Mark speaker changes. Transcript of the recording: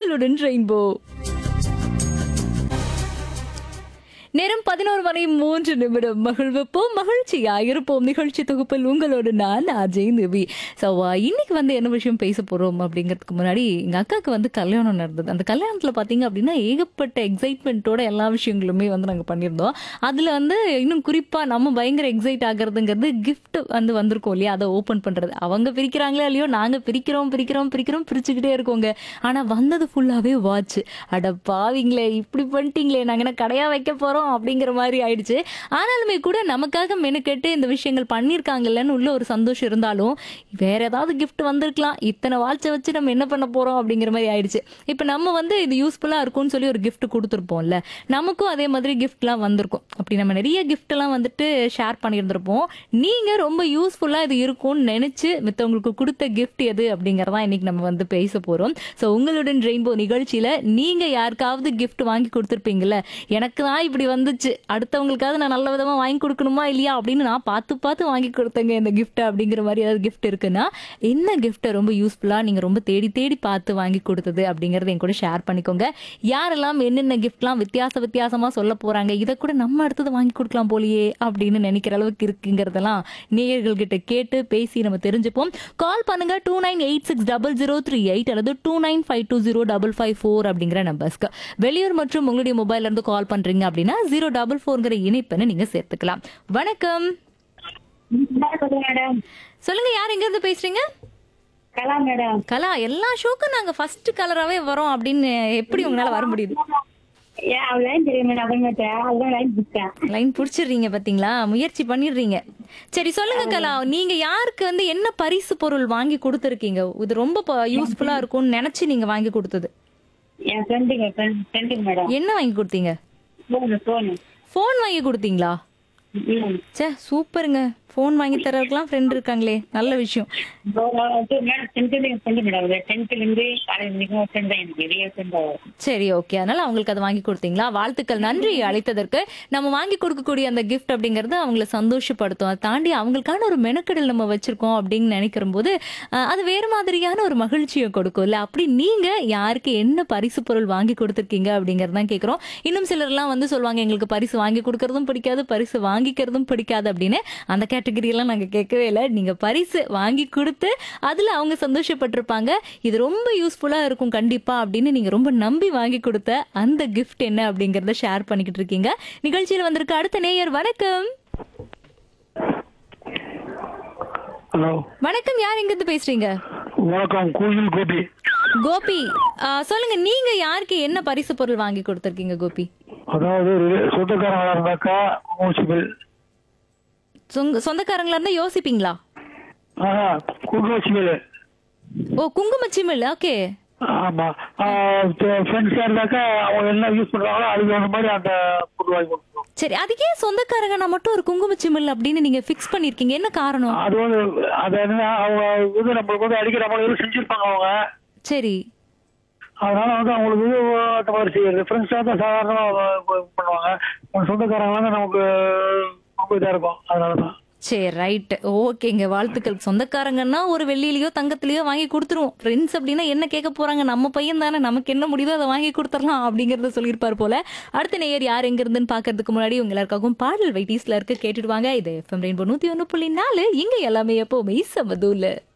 Speaker 1: உங்களுடன் ரெயின்போ நேரம் பதினோரு மணி மூன்று நிமிடம் மகிழ்விப்போம் மகிழ்ச்சியா இருப்போம் நிகழ்ச்சி தொகுப்பில் உங்களோடு நான் அஜய் நிவி ஸோ இன்னைக்கு வந்து என்ன விஷயம் பேச போறோம் அப்படிங்கிறதுக்கு முன்னாடி எங்க அக்காவுக்கு வந்து கல்யாணம் நடந்தது அந்த கல்யாணத்துல பாத்தீங்க அப்படின்னா ஏகப்பட்ட எக்ஸைட்மெண்ட்டோட எல்லா விஷயங்களுமே வந்து நாங்க பண்ணியிருந்தோம் அதுல வந்து இன்னும் குறிப்பா நம்ம பயங்கர எக்ஸைட் ஆகுறதுங்கிறது gift வந்து வந்திருக்கோம் இல்லையா அதை ஓபன் பண்றது அவங்க பிரிக்கிறாங்களோ இல்லையோ நாங்க பிரிக்கிறோம் பிரிக்கிறோம் பிரிக்கிறோம் பிரிச்சுக்கிட்டே இருக்கோங்க ஆனா வந்தது ஃபுல்லாவே வாட்ச் அட பாவிங்களே இப்படி பண்ணிட்டீங்களே நாங்க என்ன கடையா வைக்க போறோம் அப்படிங்கிற மாதிரி ஆயிடுச்சு ஆனாலுமே கூட நமக்காக மெனக்கெட்டு இந்த விஷயங்கள் பண்ணியிருக்காங்கல்லன்னு உள்ள ஒரு சந்தோஷம் இருந்தாலும் வேற ஏதாவது gift வந்திருக்கலாம் இத்தனை வாட்சை வச்சு நம்ம என்ன பண்ண போறோம் அப்படிங்கிற மாதிரி ஆயிடுச்சு இப்போ நம்ம வந்து இது யூஸ்ஃபுல்லா இருக்கும்னு சொல்லி ஒரு gift கொடுத்துருப்போம்ல நமக்கும் அதே மாதிரி கிஃப்ட்லாம் வந்திருக்கும் அப்படி நம்ம நிறைய gift எல்லாம் வந்துட்டு ஷேர் பண்ணியிருந்திருப்போம் நீங்க ரொம்ப யூஸ்ஃபுல்லா இது இருக்கும்னு நினைச்சு மித்தவங்களுக்கு கொடுத்த gift எது அப்படிங்கறதான் இன்னைக்கு நம்ம வந்து பேச போறோம் ஸோ உங்களுடன் ரெயின்போ நிகழ்ச்சியில நீங்க யாருக்காவது gift வாங்கி கொடுத்துருப்பீங்கல்ல எனக்கு தான் இப்படி வந்துச்சு அடுத்தவங்களுக்காவது நான் நல்ல விதமா வாங்கி கொடுக்கணுமா இல்லையா அப்படின்னு நான் பார்த்து பார்த்து வாங்கி கொடுத்தேங்க இந்த gift அப்படிங்கிற மாதிரி ஏதாவது gift இருக்குன்னா என்ன கிஃப்ட்டை ரொம்ப யூஸ்ஃபுல்லா நீங்க ரொம்ப தேடி தேடி பார்த்து வாங்கி கொடுத்தது அப்படிங்கறத என் கூட ஷேர் பண்ணிக்கோங்க யாரெல்லாம் என்னென்ன கிஃப்ட்லாம் வித்தியாச வித்தியாசமா சொல்ல போறாங்க இதை கூட நம்ம அடுத்தது வாங்கி கொடுக்கலாம் போலியே அப்படின்னு நினைக்கிற அளவுக்கு இருக்குங்கிறதெல்லாம் நேயர்கள் கிட்ட கேட்டு பேசி நம்ம தெரிஞ்சுப்போம் கால் பண்ணுங்க two nine eight six double zero three eight அல்லது two nine five two zero double five four அப்படிங்கிற நம்பர்ஸ்க்கு வெளியூர் மற்றும் உங்களுடைய மொபைல்ல இருந்து கால் பண்றீங்க அப்படின்னா ஜீரோ டபுள் ஃபோர்ங்கிற இணைப்பெண்ணை நீங்க சேர்த்துக்கலாம் வணக்கம்
Speaker 2: மேடம்
Speaker 1: சொல்லுங்க யார் எங்க இருந்து பேசுறீங்க
Speaker 2: கலா மேடம்
Speaker 1: கலா எல்லா ஷோக்கும் நாங்க ஃபர்ஸ்ட் கலராவே வரோம் அப்படின்னு எப்படி உங்களால வர முடியுது
Speaker 2: ஏன் அவள் லைன் தெரியும் மேடம் அப்புறமேட்டு அதுதான் லைன் பிடிச்சேன்
Speaker 1: லைன் புடிச்சிடுறீங்க பாத்தீங்களா முயற்சி பண்ணிடுறீங்க சரி சொல்லுங்க கலா நீங்க யாருக்கு வந்து என்ன பரிசு பொருள் வாங்கி கொடுத்துருக்கீங்க இது ரொம்ப யூஸ்ஃபுல்லா இருக்கும்னு நினைச்சு நீங்க வாங்கி கொடுத்தது
Speaker 2: என் ஃப்ரெண்டுங்க ஃப்ரெண்டுங்க மேடம்
Speaker 1: என்ன வாங்கி கொடுத்தீங்க
Speaker 2: போனு போனு
Speaker 1: ஃபோன் வாங்கி கொடுத்தீங்களா
Speaker 2: ம்
Speaker 1: ச்சே சூப்பருங்க ஃபோன் வாங்கி தரதுக்கெல்லாம் ஃப்ரெண்ட் இருக்காங்களே நல்ல விஷயம்
Speaker 2: மேடம் டென்த்ல ஃப்ரெண்டு மேடம் டென்த்ல இருந்து காலேஜ் வரைக்கும் ஃப்ரெண்ட் தான் எனக்கு பெரிய ஃப்ரெண்ட்
Speaker 1: சரி ஓகே அதனால அவங்களுக்கு அதை வாங்கி கொடுத்தீங்களா வாழ்த்துக்கள் நன்றி அழைத்ததற்கு நம்ம வாங்கி கொடுக்கக்கூடிய அந்த கிஃப்ட் அப்படிங்கறது அவங்கள சந்தோஷப்படுத்தும் அதை தாண்டி அவங்களுக்கான ஒரு மெனக்கெடல் நம்ம வச்சிருக்கோம் அப்படின்னு நினைக்கிற போது அஹ், அது வேறு மாதிரியான ஒரு மகிழ்ச்சியை கொடுக்கும் இல்ல அப்படி நீங்க யாருக்கு என்ன பரிசு பொருள் வாங்கி கொடுத்துருக்கீங்க அப்படிங்கறதான் கேக்குறோம் இன்னும் சிலர்லாம் வந்து சொல்லுவாங்க எங்களுக்கு பரிசு வாங்கி கொடுக்கறதும் பிடிக்காது பரிசு வாங்கிக்கிறதும் பிடிக்காது அப்படின்னு அந்த கேட்டகரி எல்லாம் நாங்க கேட்கவே இல்லை நீங்க பரிசு வாங்கி கொடுத்து அதுல அவங்க சந்தோஷப்பட்டிருப்பாங்க இது ரொம்ப யூஸ்ஃபுல்லா இருக்கும் கண்டிப்பா அப்படின்னு நீங்க ரொம்ப நம்பி வாங்கி கொடுத்த அந்த கிஃப்ட் என்ன அப்படிங்கறத ஷேர் பண்ணிக்கிட்டு இருக்கீங்க நிகழ்ச்சியில் வந்திருக்க அடுத்த நேயர் வணக்கம்
Speaker 3: ஹலோ
Speaker 1: வணக்கம் யார் எங்க இருந்து பேசுறீங்க
Speaker 3: வணக்கம் கோயில் கோபி
Speaker 1: கோபி ஆ, சொல்லுங்க நீங்க யாருக்கு என்ன பரிசு பொருள் வாங்கி கொடுத்திருக்கீங்க கோபி
Speaker 3: அதாவது சொந்தக்காரங்களா இருந்தாக்கா முனிசிபல்
Speaker 1: சொந்த- சொந்தக்காரங்களா இருந்தா யோசிப்பீங்களா
Speaker 3: ஆஹா குமுனிசிபல்
Speaker 1: ஓ குங்குமச்சிமிழ் ஓகே
Speaker 3: ஆமா ஃப்ரெண்ட்ஸா இருந்தாக்கா அவங்க என்ன யூஸ் பண்றாங்களோ அதுக்கு அந்த மாதிரி அந்த பொருள் வாங்கி கொடுக்கணும்
Speaker 1: சரி அதுக்கே சொந்தக்காரங்க நான் மட்டும் ஒரு குங்குமச்சிமிழ் அப்படின்னு நீங்க ஃபிக்ஸ் பண்ணிருக்கீங்க என்ன காரணம்
Speaker 3: அது வந்து அது என்ன அவங்க வந்து நம்மளுக்கு வந்து அடிக்கடி நம்மளுக்கு எதுவும் செஞ்சிருப்பாங்க அவங்க
Speaker 1: சரி
Speaker 3: அதனால வந்து அவங்களுக்கு இது அந்த மாதிரி செய்யறது ஃப்ரெண்ட்ஸாக தான் சாதாரணமாக பண்ணுவாங்க அவங்க சொந்தக்காரங்களாம் தான் நமக்கு ரொம்ப இதாக இருக்கும் அதனால தான்
Speaker 1: சரி ரைட் ஓகேங்க வாழ்த்துக்கள் சொந்தக்காரங்கன்னா ஒரு வெள்ளியிலயோ தங்கத்திலயோ வாங்கி கொடுத்துருவோம் ஃப்ரெண்ட்ஸ் அப்படின்னா என்ன கேட்க போறாங்க நம்ம பையன் தானே நமக்கு என்ன முடியுதோ அதை வாங்கி கொடுத்துடலாம் அப்படிங்கறத சொல்லியிருப்பார் போல அடுத்த நேயர் யார் எங்க இருந்துன்னு பாக்குறதுக்கு முன்னாடி உங்க எல்லாருக்காகவும் பாடல் வைட்டீஸ்ல இருக்க கேட்டுடுவாங்க இது எஃப்எம் ரெயின்போ நூத்தி ஒண்ணு புள்ளி நாலு இங்க எல்லாமே எப்பவுமே சமதூல